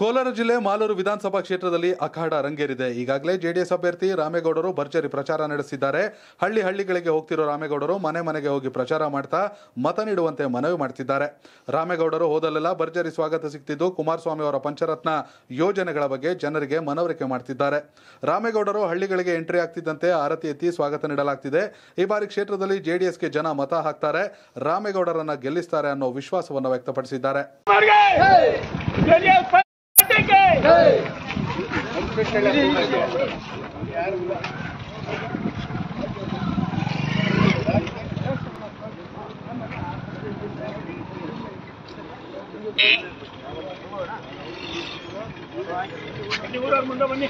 ಕೋಲಾರ ಜಿಲ್ಲೆ ಮಾಲೂರು ವಿಧಾನಸಭಾ ಕ್ಷೇತ್ರದಲ್ಲಿ ಅಖಾಡ ರಂಗೇರಿದೆ ಈಗಾಗಲೇ ಜೆಡಿಎಸ್ ಅಭ್ಯರ್ಥಿ ರಾಮೇಗೌಡರು ಭರ್ಜರಿ ಪ್ರಚಾರ ನಡೆಸಿದ್ದಾರೆ ಹಳ್ಳಿ ಹಳ್ಳಿಗಳಿಗೆ ಹೋಗ್ತಿರೋ ರಾಮೇಗೌಡರು ಮನೆ ಮನೆಗೆ ಹೋಗಿ ಪ್ರಚಾರ ಮಾಡ್ತಾ ಮತ ನೀಡುವಂತೆ ಮನವಿ ಮಾಡ್ತಿದ್ದಾರೆ ರಾಮೇಗೌಡರು ಹೋದಲ್ಲೆಲ್ಲ ಭರ್ಜರಿ ಸ್ವಾಗತ ಸಿಗ್ತಿದ್ದು ಕುಮಾರಸ್ವಾಮಿ ಅವರ ಪಂಚರತ್ನ ಯೋಜನೆಗಳ ಬಗ್ಗೆ ಜನರಿಗೆ ಮನವರಿಕೆ ಮಾಡ್ತಿದ್ದಾರೆ ರಾಮೇಗೌಡರು ಹಳ್ಳಿಗಳಿಗೆ ಎಂಟ್ರಿ ಆಗ್ತಿದ್ದಂತೆ ಆರತಿ ಎತ್ತಿ ಸ್ವಾಗತ ನೀಡಲಾಗ್ತಿದೆ ಈ ಬಾರಿ ಕ್ಷೇತ್ರದಲ್ಲಿ ಜೆಡಿಎಸ್ಗೆ ಜನ ಮತ ಹಾಕ್ತಾರೆ ರಾಮೇಗೌಡರನ್ನ ಗೆಲ್ಲಿಸ್ತಾರೆ ಅನ್ನೋ ವಿಶ್ವಾಸವನ್ನು ವ್ಯಕ್ತಪಡಿಸಿದ್ದಾರೆ ಜೆಡಿಎಸ್ ಪಾರ್ಟಿಗೆ ಬನ್ನಿ ಊರವ್ರ ಮುಂದೆ ಬನ್ನಿ